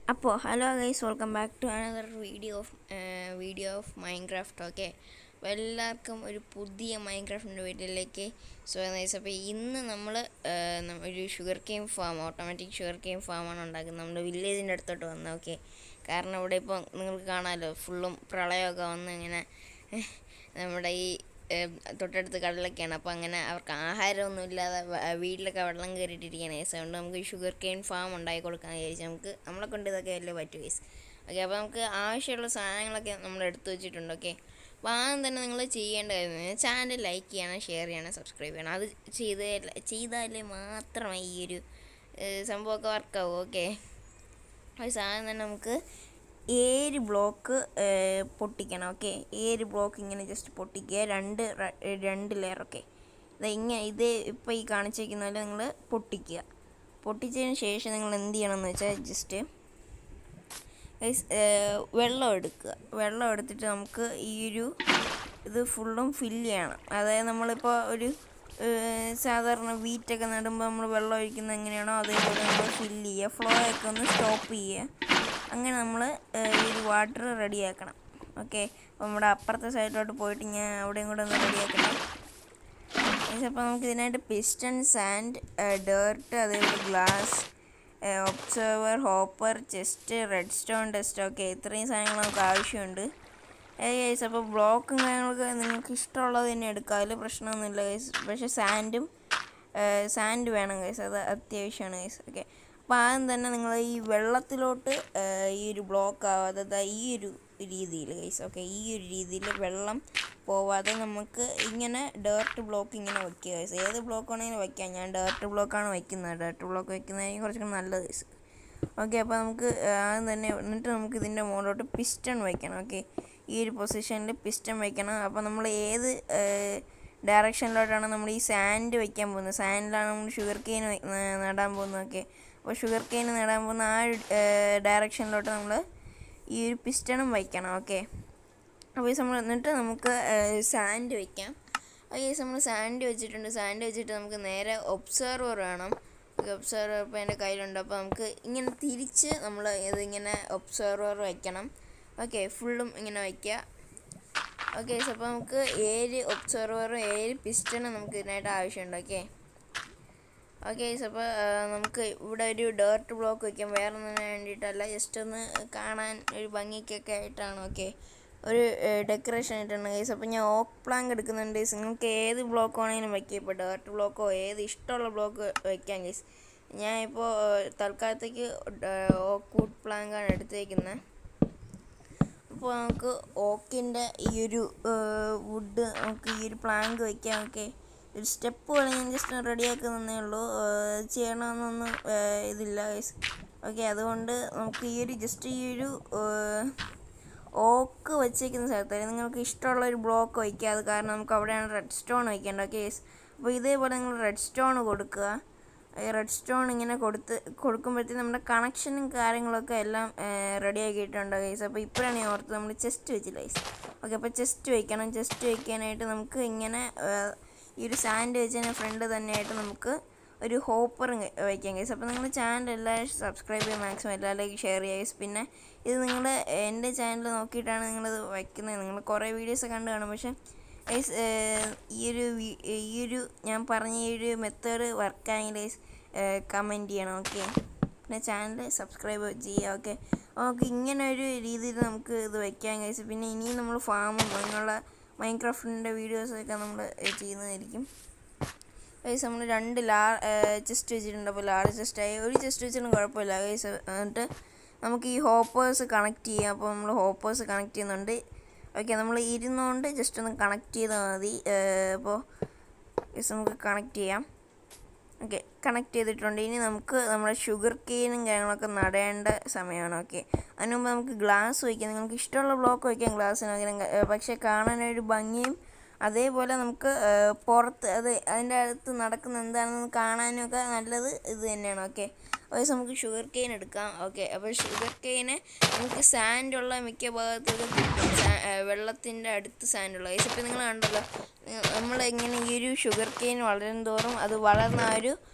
അപ്പോൾ hello guys welcome back to another video of video of Minecraft okay അപ്പോൾ എല്ലാവർക്കും ഒരു പുതിയ മൈൻക്രാഫ്റ്റിൻ്റെ വീഡിയോയിലേക്ക് സ്വാഗതം ഗൈസ് അപ്പോൾ ഇന്ന് നമ്മൾ ഒരു sugarcane farm automatic sugarcane ഫാമാണ് ഉണ്ടാക്കുന്നത് നമ്മുടെ വില്ലേജിൻ്റെ അടുത്തോട്ട് വന്നത് ഓക്കെ കാരണം ഇവിടെ ഇപ്പോൾ നിങ്ങൾക്ക് കാണാമല്ലോ ഫുള്ളും പ്രളയമൊക്കെ വന്ന് ഇങ്ങനെ നമ്മുടെ ഈ ഏം, തൊട്ടടുത്ത് കടലൊക്കെയാണ് അപ്പോൾ അങ്ങനെ അവർക്ക് ആഹാരമൊന്നും ഇല്ലാതെ വ- വീട്ടിലൊക്കെ വെള്ളം കയറിയിട്ടിരിക്കുകയാണ് കേസ് അതുകൊണ്ട് നമുക്ക് ഷുഗർ കെയിൻ ഫാം ഉണ്ടാക്കി കൊടുക്കാൻ വിചാരിച്ചു നമുക്ക് നമ്മളെ കൊണ്ട് ഇതൊക്കെ വലിയ പറ്റും കേസ് ഓക്കെ അപ്പോൾ നമുക്ക് ആവശ്യമുള്ള സാധനങ്ങളൊക്കെ നമ്മൾ എടുത്തു വെച്ചിട്ടുണ്ട് ഓക്കെ അപ്പോൾ ആദ്യം തന്നെ നിങ്ങൾ ചെയ്യേണ്ട കാര്യം ചാനൽ ലൈക്ക് ചെയ്യണം ഷെയർ ചെയ്യണം സബ്സ്ക്രൈബ് ചെയ്യണം അത് ചെയ്ത് ചെയ്താലേ മാത്രമേ ഈ ഒരു ഏഹ്, സംഭവമൊക്കെ വർക്കാവൂ ഓക്കെ അത് സാധനം തന്നെ നമുക്ക് ഏഴ് ബ്ലോക്ക് പൊട്ടിക്കണം ഓക്കെ ഏഴ് ബ്ലോക്ക് ഇങ്ങനെ ജസ്റ്റ് പൊട്ടിക്കുക രണ്ട് റ- രണ്ട് ലെയർ ഓക്കെ ഇത് ഇങ്ങനെ ഇത് ഇപ്പോൾ ഈ കാണിച്ചേക്കുന്ന പോലെ നിങ്ങൾ പൊട്ടിക്കുക പൊട്ടിച്ചതിന് ശേഷം നിങ്ങൾ എന്ത് ചെയ്യണമെന്ന് വെച്ചാൽ ജസ്റ്റ് ഗൈസ് വെള്ളം എടുക്കുക വെള്ളം എടുത്തിട്ട് നമുക്ക് ഈ ഒരു ഇത് ഫുള്ളും ഫില്ല് ചെയ്യണം അതായത് നമ്മളിപ്പോൾ ഒരു ഏഹ്, സാധാരണ വീറ്റൊക്കെ നടുമ്പോൾ നമ്മൾ വെള്ളം ഒഴിക്കുന്നത് എങ്ങനെയാണോ അതേപോലെ നമ്മൾ ഫില്ല് ചെയ്യുക ഫ്ലോ ഒക്കെ ഒന്ന് സ്റ്റോപ്പ് ചെയ്യുക അങ്ങനെ നമ്മൾ ഈ ഒരു വാട്ടർ റെഡിയാക്കണം ഓക്കെ അപ്പോൾ നമ്മുടെ അപ്പുറത്തെ സൈഡിലോട്ട് പോയിട്ട് ഞാൻ അവിടെയും കൂടെ ഒന്ന് റെഡിയാക്കണം അപ്പോൾ നമുക്ക് ഇതിനായിട്ട് പിസ്റ്റൺ സാൻഡ് ഡേർട്ട് അതേപോലെ glass observer hopper chest redstone dust ഒക്കെ ഇത്രയും സാധനങ്ങൾ നമുക്ക് ആവശ്യമുണ്ട് ഗൈസ് അപ്പോൾ ബ്ലോക്കും കാര്യങ്ങളൊക്കെ നിങ്ങൾക്ക് ഇഷ്ടമുള്ളത് തന്നെ എടുക്കാം അതിൽ പ്രശ്നമൊന്നുമില്ല ഗൈസ് പക്ഷേ സാൻഡും സാൻഡ് വേണം ഗൈസ് അത് അത്യാവശ്യമാണ് ഗൈസ് ഓക്കെ അപ്പോൾ ആദ്യം തന്നെ നിങ്ങൾ ഈ വെള്ളത്തിലോട്ട് ഏഹ്, ഈ ഒരു ബ്ലോക്ക് ആവാതെ ദാ ഈ ഒരു രീതിയിൽ ഗൈസ് ഓക്കെ ഈ ഒരു രീതിയിൽ വെള്ളം പോവാതെ നമുക്ക് ഇങ്ങനെ ഡേർട്ട് ബ്ലോക്ക് ഇങ്ങനെ വെക്കുക ഗൈസ് ഏത് ബ്ലോക്ക് വേണമെങ്കിലും വെക്കാം ഞാൻ ഡേർട്ട് ബ്ലോക്കാണ് വെക്കുന്നത് ഡേർട്ട് ബ്ലോക്ക് വെക്കുന്നതായിരിക്കും കുറച്ചുകൂടി നല്ലത് ഗൈസ് ഓക്കെ അപ്പോൾ നമുക്ക് ആദ്യം തന്നെ എന്നിട്ട് നമുക്ക് ഇതിൻ്റെ മുകളിലോട്ട് പിസ്റ്റൺ വയ്ക്കണം ഓക്കെ ഈ ഒരു പൊസിഷനിൽ പിസ്റ്റൺ വയ്ക്കണം അപ്പോൾ നമ്മൾ ഏത് ഡയറക്ഷനിലോട്ടാണ് നമ്മൾ ഈ സാൻഡ് വയ്ക്കാൻ പോകുന്നത് സാൻഡിലാണ് നമ്മൾ ഷുഗർ കെയിൻ നടാൻ പോകുന്നത് ഓക്കെ അപ്പോൾ ഷുഗർ കെയിൻ നടാൻ പോകുന്ന ആ ഒരു ഡയറക്ഷനിലോട്ട് നമ്മൾ ഈ ഒരു പിസ്റ്റണും വയ്ക്കണം ഓക്കെ അപ്പോൾ ഈ നമ്മൾ എന്നിട്ട് നമുക്ക് സാൻഡ് വയ്ക്കാം അപ്പോൾ ഈ നമ്മൾ സാൻഡ് വെച്ചിട്ടുണ്ട് സാൻഡ് വെച്ചിട്ട് നമുക്ക് നേരെ ഒബ്സർവർ വേണം ഒബ്സർവർ ഇപ്പോൾ എൻ്റെ കയ്യിലുണ്ട് അപ്പോൾ നമുക്ക് ഇങ്ങനെ തിരിച്ച് നമ്മൾ ഇതിങ്ങനെ ഒബ്സർവർ വയ്ക്കണം ഓക്കെ ഫുള്ളും ഇങ്ങനെ വയ്ക്കുക ഓക്കെ അപ്പോൾ നമുക്ക് ഏഴ് ഒബ്സർവറും ഏഴ് പിസ്റ്റണും നമുക്ക് ഇതിനായിട്ട് ആവശ്യമുണ്ട് ഓക്കെ ഓക്കെ അപ്പോൾ നമുക്ക് ഇവിടെ ഒരു ഡേർട്ട് ബ്ലോക്ക് വയ്ക്കാം വേറെ ഒന്നിനു വേണ്ടിയിട്ടല്ല ജസ്റ്റ് ഒന്ന് കാണാൻ ഒരു ഭംഗിക്കൊക്കെ ആയിട്ടാണ് ഓക്കെ ഒരു ഡെക്കറേഷൻ ആയിട്ടാണ് ഗൈസ് അപ്പോൾ ഞാൻ ഓക്ക് പ്ലാങ്ക് എടുക്കുന്നുണ്ട് guys. നിങ്ങൾക്ക് ഏത് ബ്ലോക്ക് വേണമെങ്കിലും വയ്ക്കാം ഇപ്പോൾ ഡേർട്ട് ബ്ലോക്കോ ഏത് ഇഷ്ടമുള്ള ബ്ലോക്ക് വയ്ക്കാം ഗൈസ് ഞാൻ ഇപ്പോൾ തൽക്കാലത്തേക്ക് ഓക്ക് വുഡ് പ്ലാങ്കാണ് എടുത്തേക്കുന്നത് അപ്പോൾ നമുക്ക് ഓക്കിൻ്റെ ഈ ഒരു വുഡ് നമുക്ക് ഈ ഒരു പ്ലാങ്ക് വയ്ക്കാം ഓക്കെ ഒരു സ്റ്റെപ്പ് പോലെ ഞാൻ ജസ്റ്റ് റെഡിയാക്കുന്നതേ ഉള്ളൂ ഏഹ് ചെയ്യണമെന്നൊന്നും ഏഹ് ഇതില്ല ഗൈസ് ഓക്കെ അതുകൊണ്ട് നമുക്ക് ഈ ഒരു ജസ്റ്റ് ഈ ഒരു ഏഹ് ഓക്ക് വെച്ചേക്കുന്ന സ്ഥലത്ത് നിങ്ങൾക്ക് ഇഷ്ടമുള്ള ഒരു ബ്ലോക്ക് വയ്ക്കുക അത് കാരണം നമുക്ക് അവിടെയാണ് റെഡ് സ്റ്റോൺ വയ്ക്കേണ്ടത് ഓക്കെ ഗൈസ് അപ്പോൾ ഇതേപോലെ നിങ്ങൾ റെഡ് സ്റ്റോൺ കൊടുക്കുക ഈ റെഡ് സ്റ്റോൺ ഇങ്ങനെ കൊടുത്ത് കൊടുക്കുമ്പോഴത്തേക്കും നമ്മുടെ കണക്ഷനും കാര്യങ്ങളൊക്കെ എല്ലാം റെഡി ആക്കിയിട്ടുണ്ട് ഗൈസ് അപ്പോൾ ഇപ്പോഴാണ് ഞാൻ ഓർത്തത് നമ്മൾ ചെസ്റ്റ് വെച്ചില്ല ഗൈസ് ഓക്കെ അപ്പോൾ ചെസ്റ്റ് വയ്ക്കണം ചെസ്റ്റ് വയ്ക്കാനായിട്ട് നമുക്ക് ഇങ്ങനെ ഏഹ്, ഈ ഒരു സാൻഡ് വെച്ചതിന് ഫ്രണ്ട് തന്നെയായിട്ട് നമുക്ക് ഒരു ഹോപ്പർ വയ്ക്കാം ഗൈസ് അപ്പോൾ നിങ്ങൾ ചാനൽ എല്ലാവരും സബ്സ്ക്രൈബ് ചെയ്യുക മാക്സിമം എല്ലാവരിലേക്കും ഷെയർ ചെയ്യുക guys. പിന്നെ ഇത് നിങ്ങൾ എൻ്റെ ചാനൽ നോക്കിയിട്ടാണ് നിങ്ങളിത് വയ്ക്കുന്നത് നിങ്ങൾ കുറേ വീഡിയോസ് കണ്ടു കാണും പക്ഷേ ഗൈസ് ഈ ഒരു വി- ഈ ഒരു ഞാൻ പറഞ്ഞ ഈ ഒരു മെത്തേഡ് വർക്കായെങ്കിൽ ഗൈസ് കമൻറ്റ് ചെയ്യണം ഓക്കെ പിന്നെ ചാനൽ സബ്സ്ക്രൈബ് ചെയ്യുക ഓക്കെ നമുക്ക് ഇങ്ങനെ ഒരു രീതിയിൽ നമുക്ക് ഇത് വയ്ക്കാം ഗൈസ് പിന്നെ ഇനിയും നമ്മൾ ഫാമും അങ്ങനെയുള്ള മൈൻക്രാഫ്റ്റിൻ്റെ വീഡിയോസൊക്കെ നമ്മൾ ചെയ്യുന്നതായിരിക്കും ഗൈസ് നമ്മൾ രണ്ട് ലാ ചെസ്റ്റ് വെച്ചിട്ടുണ്ട് അപ്പോൾ ലാർജ് ചെസ്റ്റ് ആയി ഒരു ചെസ്റ്റ് വെച്ചിട്ടും കുഴപ്പമില്ല ഗൈസ് എന്നിട്ട് നമുക്ക് ഈ ഹോപ്പേഴ്സ് കണക്ട് ചെയ്യാം അപ്പോൾ നമ്മൾ ഹോപ്പേഴ്സ് കണക്ട് ചെയ്യുന്നുണ്ട് ഓക്കെ നമ്മൾ ഇരുന്നുകൊണ്ട് ജസ്റ്റ് ഒന്ന് കണക്ട് ചെയ്താൽ മതി ഏഹ് അപ്പോൾ ഗൈസ് നമുക്ക് കണക്ട് ചെയ്യാം ഓക്കെ കണക്ട് ചെയ്തിട്ടുണ്ട് ഇനി നമുക്ക് നമ്മുടെ ഷുഗർ കെയിനും കാര്യങ്ങളൊക്കെ നടേണ്ട സമയമാണ് ഓക്കെ അതിന് മുമ്പ് നമുക്ക് ഗ്ലാസ് വയ്ക്കാം നിങ്ങൾക്ക് ഇഷ്ടമുള്ള ബ്ലോക്ക് വയ്ക്കാം ഗ്ലാസ്സിന് പകരം ഏഹ് പക്ഷേ കാണാനൊരു ഭംഗിയും അതേപോലെ നമുക്ക് ഏഹ് പുറത്ത് അത് അതിൻ്റെ അടുത്ത് നടക്കുന്ന എന്താണെന്ന് കാണാനും ഒക്കെ നല്ലത് ഇത് തന്നെയാണ് ഓക്കെ അപ്പോൾ നമുക്ക് ഷുഗർ കെയിൻ എടുക്കാം ഓക്കെ അപ്പോൾ ഷുഗർ കെയിന് നമുക്ക് സാൻഡുള്ള മിക്ക ഭാഗത്തൊക്കെ കിട്ടും സാ- ഏഹ് വെള്ളത്തിൻ്റെ അടുത്ത് സാൻഡുള്ള ഇപ്പോൾ നിങ്ങൾ കണ്ടല്ലോ നമ്മൾ ഇങ്ങനെ ഈ ഒരു ഷുഗർ കെയിൻ വളരും തോറും അത് വളർന്ന ആ ഒരു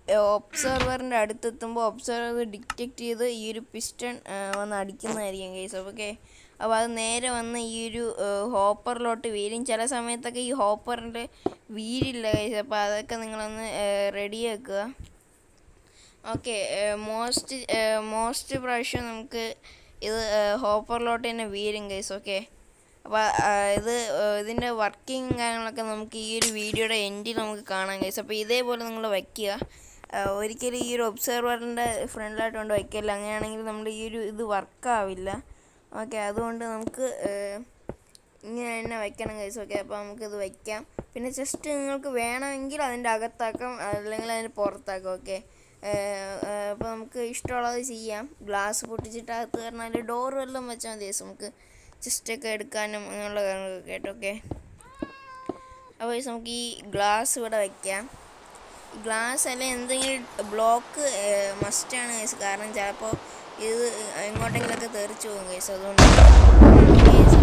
ഒബ്സർവറിൻ്റെ അടുത്തെത്തുമ്പോൾ ഒബ്സർവർ ഡിറ്റക്റ്റ് ചെയ്ത് ഈ ഒരു പിസ്റ്റൺ വന്ന് അടിക്കുന്നതായിരിക്കും കേസ് ഓക്കെ അപ്പോൾ അത് നേരെ വന്ന് ഈ ഒരു ഹോപ്പറിലോട്ട് വീരും ചില സമയത്തൊക്കെ ഈ ഹോപ്പറിൻ്റെ വീരില്ല കേസ് അപ്പോൾ അതൊക്കെ നിങ്ങളൊന്ന് റെഡിയാക്കുക ഓക്കെ മോസ്റ്റ് മോസ്റ്റ് പ്രാവശ്യം നമുക്ക് ഇത് ഹോപ്പറിലോട്ട് തന്നെ വീരും കേസ് ഓക്കെ അപ്പോൾ ഇത് ഇതിൻ്റെ വർക്കിംഗ് കാര്യങ്ങളൊക്കെ നമുക്ക് ഈ ഒരു വീഡിയോയുടെ എൻഡിൽ നമുക്ക് കാണാം കേസ് അപ്പോൾ ഇതേപോലെ നിങ്ങൾ വയ്ക്കുക ഒരിക്കലും ഈ ഒരു ഒബ്സർവറിൻ്റെ ഫ്രണ്ടിലായിട്ട് കൊണ്ട് വയ്ക്കില്ല അങ്ങനെയാണെങ്കിൽ നമ്മുടെ ഈ ഒരു ഇത് വർക്കാവില്ല ഓക്കെ അതുകൊണ്ട് നമുക്ക് ഇങ്ങനെ തന്നെ വയ്ക്കണം കേസ് ഓക്കെ അപ്പോൾ നമുക്കിത് വയ്ക്കാം പിന്നെ ജസ്റ്റ് നിങ്ങൾക്ക് വേണമെങ്കിൽ അതിൻ്റെ അകത്താക്കാം അല്ലെങ്കിൽ അതിൻ്റെ പുറത്താക്കാം ഓക്കെ അപ്പോൾ നമുക്ക് ഇഷ്ടമുള്ളത് ചെയ്യാം ഗ്ലാസ് പൊട്ടിച്ചിട്ട് അകത്ത് പറഞ്ഞാൽ ഡോർ വല്ലതും വെച്ചാൽ മതി നമുക്ക് ജസ്റ്റൊക്കെ എടുക്കാനും അങ്ങനെയുള്ള കാര്യങ്ങളൊക്കെ കേട്ടോ ഓക്കെ അപ്പോൾ നമുക്ക് ഈ ഗ്ലാസ് ഇവിടെ വയ്ക്കാം ഗ്ലാസ് അല്ലെങ്കിൽ എന്തെങ്കിലും ബ്ലോക്ക് മസ്റ്റാണ് കേസ് കാരണം ചിലപ്പോൾ ഇത് എങ്ങോട്ടെങ്കിലൊക്കെ തെറിച്ചു പോകും കേസ് അതുകൊണ്ട് കേസ്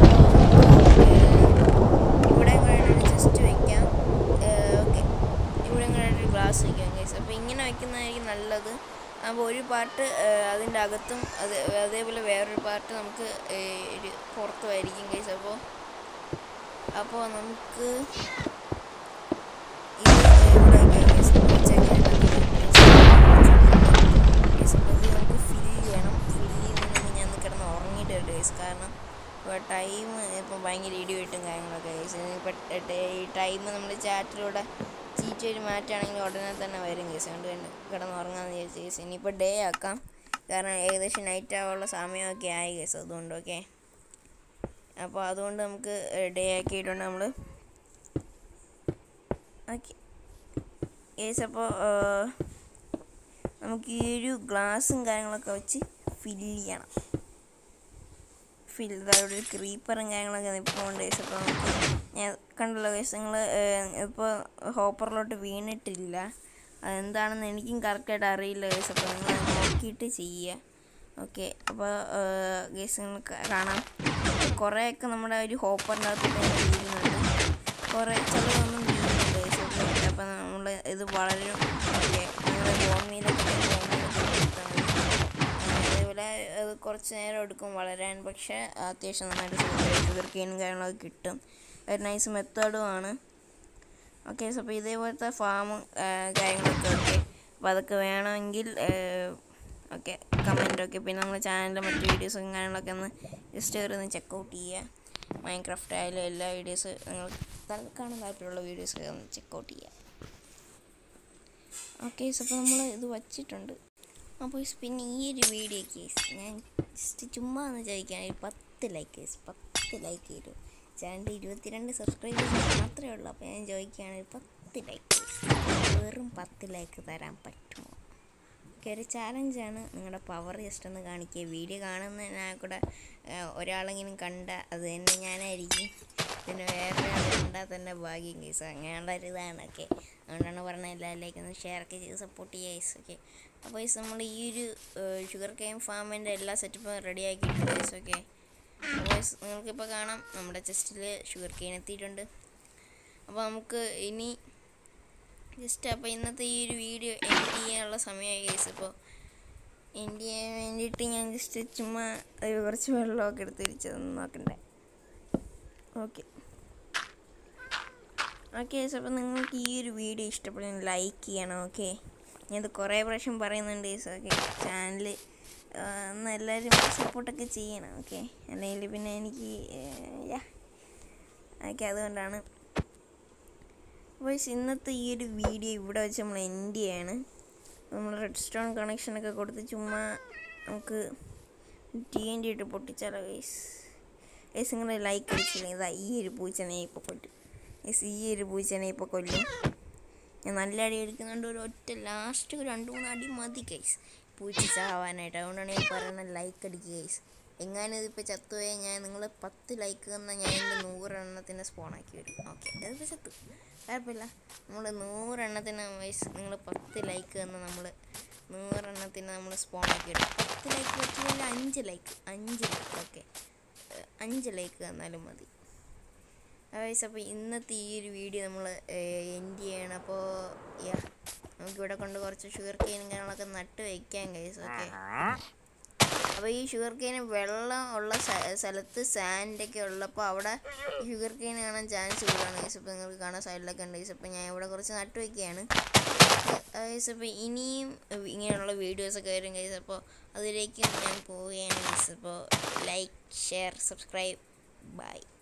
ഇവിടെ വേണമെങ്കിൽ ജസ്റ്റ് വയ്ക്കാം ഓക്കെ ഇവിടെ ഇങ്ങനെ ഗ്ലാസ് വയ്ക്കാം കേസ് അപ്പോൾ ഇങ്ങനെ വയ്ക്കുന്നതായിരിക്കും നല്ലത് അപ്പോൾ ഒരു പാർട്ട് അതിൻ്റെ അകത്തും അത് അതേപോലെ വേറൊരു പാർട്ട് നമുക്ക് ഒരു പുറത്തുമായിരിക്കും കേസ് അപ്പോൾ അപ്പോൾ നമുക്ക് ഇത് ഇവിടെ വയ്ക്കാം കേസ് നമുക്ക് ഫില്ല് ചെയ്യണം ഫില്ല് ചെയ്യുന്നതിന് ഞാൻ കിടന്ന് ഉറങ്ങിയിട്ട് വരും കേസ് കാരണം ഇപ്പോൾ ടൈം ഇപ്പം ഭയങ്കര ഇടി വെട്ടും കാര്യങ്ങളൊക്കെ കേസ് ഇപ്പം ഈ ടൈം നമ്മൾ ചാറ്റിലൂടെ ചീറ്റ് ഒരു മാറ്റുകയാണെങ്കിൽ ഉടനെ തന്നെ വരും കേസ് അതുകൊണ്ട് കിടന്ന് ഉറങ്ങാമെന്ന് വിചാരിച്ച കേസ് ഇനിയിപ്പോൾ ഡേ ആക്കാം കാരണം ഏകദേശം നൈറ്റ് ആവാനുള്ള സമയമൊക്കെ ആയി കേസ് അതുകൊണ്ട് ഓക്കെ അപ്പോൾ അതുകൊണ്ട് നമുക്ക് ഡേ ആക്കിയിട്ടുണ്ട് നമ്മൾ ഓക്കെ കേസ് അപ്പോൾ നമുക്ക് ഈ ഒരു ഗ്ലാസും കാര്യങ്ങളൊക്കെ വെച്ച് ഫില്ല് ചെയ്യണം ഫിൽ ഇവിടെ ഒരു ക്രീപ്പറും കാര്യങ്ങളൊക്കെ നിൽപ്പുണ്ട് കേസ് അപ്പോൾ നമുക്ക് ഞാൻ കണ്ടല്ലോ കേസ് നിങ്ങൾ ഇപ്പോൾ ഹോപ്പറിലോട്ട് വീണിട്ടില്ല അതെന്താണെന്ന് എനിക്കും കറക്റ്റായിട്ട് അറിയില്ല കേസ് അപ്പോൾ നിങ്ങൾ നോക്കിയിട്ട് ചെയ്യുക ഓക്കെ അപ്പോൾ കേസ് നിങ്ങൾക്ക് കാണാം കുറേയൊക്കെ നമ്മുടെ ഒരു ഹോപ്പറിൻ്റെ അകത്ത് വീഴുന്നുണ്ട് കുറേ ചിലതൊന്നും വീഴുന്നുണ്ട് കേസ് ഓക്കെ അപ്പോൾ നമ്മൾ ഇത് വളരും ഓക്കെ നിങ്ങൾ ഭൂമിയിലൊക്കെ അതേപോലെ അത് കുറച്ച് നേരം എടുക്കും വളരാൻ പക്ഷേ അത്യാവശ്യം നന്നായിട്ട് ഷുഗർ കെയിനും കാര്യങ്ങളൊക്കെ കിട്ടും ഒരു നൈസ് മെത്തേഡുമാണ് ഓക്കെ അപ്പോൾ ഇതേപോലത്തെ ഫാമും കാര്യങ്ങളൊക്കെ ഓക്കെ അപ്പോൾ അതൊക്കെ വേണമെങ്കിൽ ഓക്കെ കമൻറ്റ് ഒക്കെ പിന്നെ നമ്മുടെ ചാനലിൻ്റെ മറ്റ് വീഡിയോസും കാര്യങ്ങളൊക്കെ ഒന്ന് ജസ്റ്റ് കയറി ഒന്ന് ചെക്കൗട്ട് ചെയ്യുക മൈൻക്രാഫ്റ്റ് ആയാലും എല്ലാ വീഡിയോസ് നിങ്ങൾ കാണാൻ താല്പര്യമുള്ള വീഡിയോസ് ഒന്ന് ചെക്കൗട്ട് ചെയ്യുക ഓക്കെ അപ്പോൾ നമ്മൾ ഇത് വച്ചിട്ടുണ്ട് അപ്പോൾ പിന്നെ ഈ ഒരു വീഡിയോ കേസ് ഞാൻ ജസ്റ്റ് ചുമ്മാ ഒന്ന് ചോദിക്കാൻ ഒരു പത്ത് ലൈക്ക് കേസ് പത്ത് ലൈക്ക് തരും ചാനൽ ഇരുപത്തിരണ്ട് സബ്സ്ക്രൈബേഴ്സ് മാത്രമേ ഉള്ളൂ അപ്പോൾ ഞാൻ ചോദിക്കുകയാണ് ഒരു പത്ത് ലൈക്ക് വെറും പത്ത് ലൈക്ക് തരാൻ പറ്റുമോ ഓക്കെ ഒരു ചാലഞ്ചാണ് നിങ്ങളുടെ പവർ ജസ്റ്റ് ഒന്ന് കാണിക്കുക വീഡിയോ കാണുന്നതിനാൽ കൂടെ ഒരാളെങ്കിലും കണ്ട അത് തന്നെ ഞാനായിരിക്കും പിന്നെ വേറെ ആൾ കണ്ടാൽ തന്നെ ഭാഗ്യം കേസ് അങ്ങനെയുള്ള ഒരു ഇതാണ് ഓക്കെ അതുകൊണ്ടാണ് പറഞ്ഞത് എല്ലാവരിലേക്കും ഒന്ന് ഷെയർ ഒക്കെ ചെയ്ത് സപ്പോർട്ട് ചെയ്യുക ഗൈസ് ഓക്കെ അപ്പോൾ ഗൈസ് നമ്മൾ ഈ ഒരു ഷുഗർ കെയിം ഫാമിൻ്റെ എല്ലാ സെറ്റപ്പും റെഡി ആക്കിയിട്ടുണ്ട് ഗൈസ് ഓക്കെ അപ്പോൾ ഗൈസ് നിങ്ങൾക്കിപ്പോൾ കാണാം നമ്മുടെ ചെസ്റ്റിൽ ഷുഗർ കെയിൻ എത്തിയിട്ടുണ്ട് അപ്പോൾ നമുക്ക് ഇനി ജസ്റ്റ് അപ്പോൾ ഇന്നത്തെ ഈ ഒരു വീഡിയോ എൻഡ് ചെയ്യാനുള്ള സമയമായി ഗൈസ് ഇപ്പോൾ എൻഡ് ചെയ്യാൻ വേണ്ടിയിട്ട് ഞാൻ ജസ്റ്റ് ചുമ്മാ ഒരു കുറച്ച് വെള്ളമൊക്കെ എടുത്ത് തിരിച്ചതൊന്നും നോക്കണ്ടേ ഓക്കെ ഓക്കെ അപ്പോൾ നിങ്ങൾക്ക് ഈ ഒരു വീഡിയോ ഇഷ്ടപ്പെടുന്ന ലൈക്ക് ചെയ്യണം ഓക്കെ ഞാനത് കുറേ പ്രാവശ്യം പറയുന്നുണ്ട് ഓക്കെ ചാനൽ ഒന്ന് എല്ലാവരും സപ്പോർട്ടൊക്കെ ചെയ്യണം ഓക്കെ അല്ലെങ്കിൽ പിന്നെ എനിക്ക് ഓക്കെ അതുകൊണ്ടാണ് അപ്പോൾ ഇന്നത്തെ ഈ ഒരു വീഡിയോ ഇവിടെ വെച്ച് നമ്മൾ എൻഡ് ചെയ്യാണ് നമ്മൾ റെഡ് സ്റ്റോൺ കണക്ഷനൊക്കെ കൊടുത്ത് ചുമ്മാ നമുക്ക് ടി എൻ ഇട്ട് പൊട്ടിച്ചാലോ ഗൈസ് ഗൈസ് നിങ്ങൾ ലൈക്ക് അടിച്ചില്ലെങ്കിൽ ഇതാ ഈ ഒരു പൂച്ചനെ ഇപ്പോൾ കൊല്ലും ഗൈസ് ഈ ഒരു പൂച്ചനെ ഇപ്പോൾ കൊല്ലും ഞാൻ നല്ല അടി എടുക്കുന്നുണ്ട് ഒരു ഒറ്റ ലാസ്റ്റ് ഒരു രണ്ട് മൂന്ന് അടി മതി ഗൈസ് പൂച്ച ചാവാനായിട്ട് അതുകൊണ്ടാണ് ഞാൻ പറയുന്നത് ലൈക്ക് അടിക്കുക ഗൈസ് എങ്ങാനും ഇതിപ്പോൾ ചത്തുപോയാൽ ഞാൻ നിങ്ങൾ പത്ത് ലൈക്ക് തന്നാൽ ഞാൻ എൻ്റെ നൂറെണ്ണത്തിന് സ്പോണാക്കി വരും ഓക്കെ അതിപ്പോൾ ചത്തു കുഴപ്പമില്ല നമ്മൾ നൂറെണ്ണത്തിന് വയസ്സ് നിങ്ങൾ പത്ത് ലൈക്ക് തന്ന് നമ്മൾ നൂറെണ്ണത്തിന് നമ്മൾ സ്പോണാക്കി വരും പത്ത് ലൈക്ക് പറ്റില്ല അഞ്ച് ലൈക്ക് അഞ്ച് ലൈക്ക് ഓക്കെ അഞ്ച് ലൈക്ക് തന്നാലും മതി ഗൈസ് അപ്പോൾ ഇന്നത്തെ ഈ ഒരു വീഡിയോ നമ്മൾ എൻഡ് ചെയ്യണം അപ്പോൾ യാ നമുക്കിവിടെ കൊണ്ട് കുറച്ച് ഷുഗർ കെയിനും കാര്യങ്ങളൊക്കെ നട്ട് വയ്ക്കാം ഗൈസ് ഓക്കെ അപ്പോൾ ഈ ഷുഗർ കെയിന് വെള്ളം ഉള്ള സ്ഥ- സ്ഥലത്ത് സാൻഡൊക്കെ ഉള്ളപ്പോൾ അവിടെ ഷുഗർ കെയിൻ കാണാൻ ചാൻസ് കൂടുതലാണ് ഗൈസ് ഇപ്പോൾ നിങ്ങൾക്ക് കാണാൻ സൈഡിലൊക്കെ ഉണ്ട് ഗൈസ് അപ്പോൾ ഞാൻ ഇവിടെ കുറച്ച് നട്ട് വയ്ക്കുകയാണ് ഗൈസ് അപ്പോൾ ഇനിയും ഇങ്ങനെയുള്ള വീഡിയോസൊക്കെ വരും ഗൈസ് അപ്പോൾ അതിലേക്ക് ഞാൻ പോവുകയാണ് ഗൈസ് അപ്പോൾ ലൈക്ക് ഷെയർ സബ്സ്ക്രൈബ് ബൈ